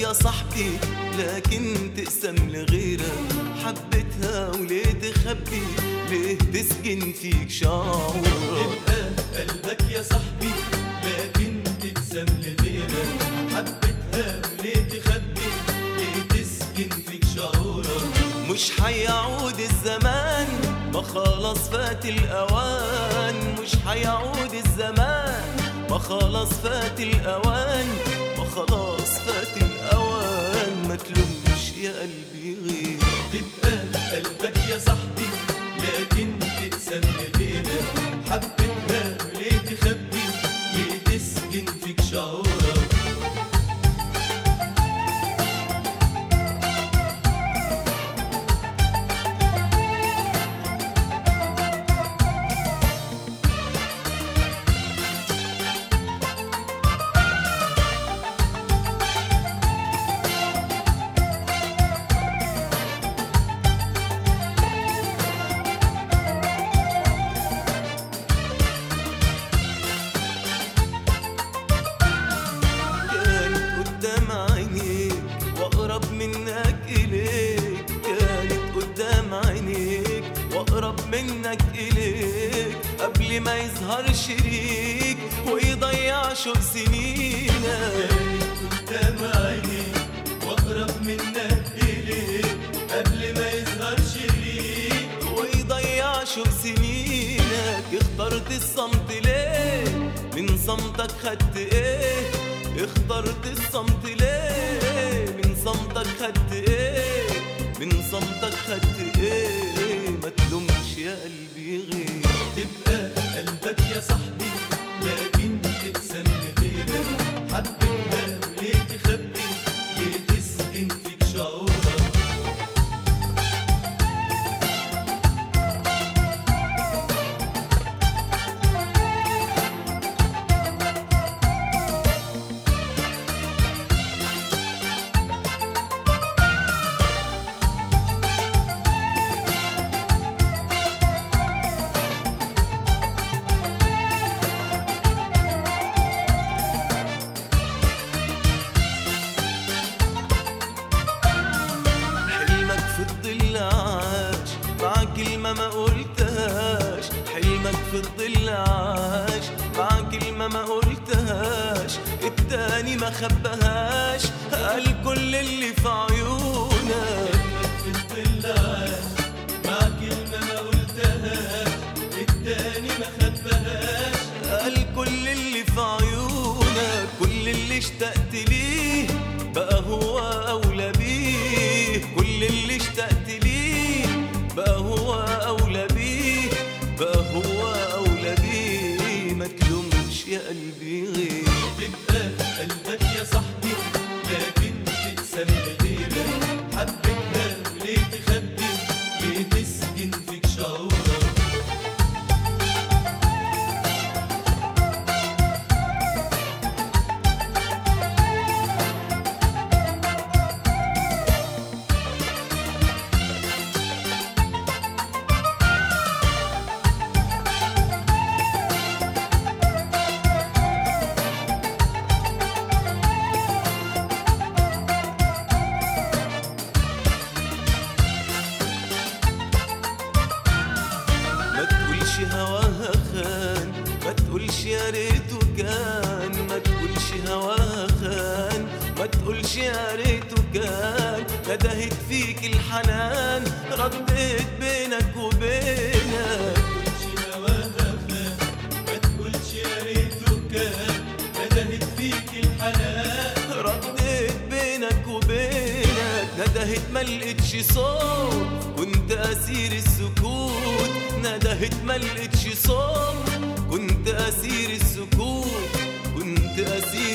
يا صاحبي لكن تقسم لغيرك حبيتها وليه تخبي ليه تسكن فيك شعورك يبقى قلبك يا صاحبي لكن تقسم لغيرك حبيتها وليه تخبي ليه تسكن فيك شعورك مش حيعود الزمان ما خلاص فات الأوان مش حيعود الزمان ما خلاص فات الأوان ما خلاص فات الأوان ما تلومش يا قلبي غير تبقى قلبك يا صاحبي لكن تقسم لغيرك حبيتها وليه تخبي ليه تسكن فيك شعورك كانت قدام عينيك واقرب منك اليك كانت قدام عينيك واقرب منك اليك قبل ما يظهر شريك ويضيع شوق سنينك قدام عينيك واقرب منك اليك قبل ما يظهر شريك ويضيع شوق سنينك اخترت الصمت ليه من صمتك خدت ايه اخترت الصمت ليه من صمتك خدت ايه من صمتك خدت ايه ما تلومش يا قلبي غير تبقى قلبك يا صاحبي لكن تقسم لغيرك حبيتها وليه تخبي ليه تسكن فيك شعورك حلمك في الظل عاش مع كلمة ما قلتهاش حلمك في الظل عاش مع كلمة ما قلتهاش التاني ما خبهاش قال كل اللي في عيونك في الظل عاش مع كلمة ما قلتهاش التاني ما خبهاش قال كل اللي في عيونك كل اللي اشتقت ليه بقى هو أولى بيه كل اللي اشتقت ليه بقى هو أولى بيه بقى هو أولى بيه ما تلومش يا قلبي غير تبقى قلبك يا صاحبي لكن تقسم لغيرك حبيتها وليه تخبي ليه تسكن فيك شعورك ما تقولش هواها خان ما تقولش يا ريته كان ما تقولش هواها خان ما تقولش يا ريته كان ندهت فيك الحنان رديت بينك وبينك تقولش هواها خان ما تقولش يا ريته كان ندهت فيك الحنان رديت بينك وبينك ندهت ما لقيتش صوت كنت اسير السكوت ندهت ما لقيتش صوت كنت اسير السكوت كنت اسير